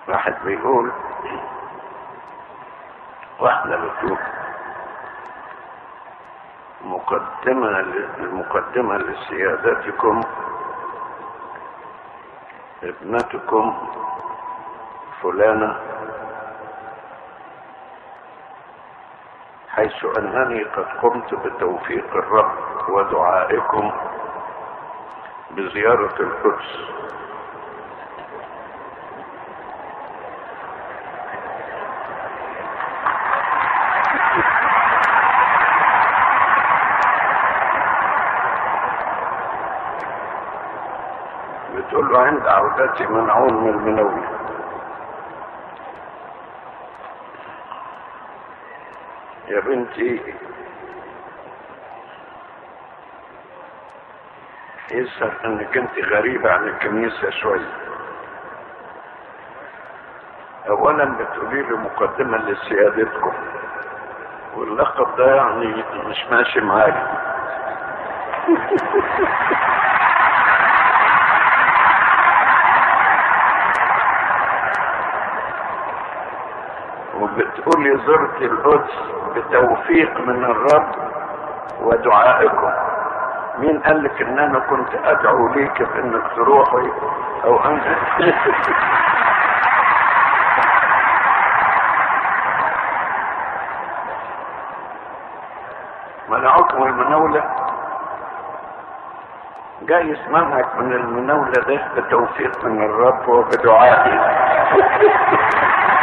واحد بيقول واحدة بتقول مقدمة المقدمة لسيادتكم ابنتكم فلانة حيث أنني قد قمت بتوفيق الرب ودعائكم بزيارة القدس بتقول له عند عودتي منعون من المنوي يا بنتي يظهر انك انت غريبة عن الكنيسة شوية اولا بتقولي لي مقدمة لسيادتكم واللقب ده يعني مش ماشي معاك وبتقولي زرت القدس بتوفيق من الرب ودعائكم مين قال لك ان انا كنت ادعو ليك بانك تروحي او انت منعوك من المناولة جاي منعك من المناولة ده بتوفيق من الرب وبدعائي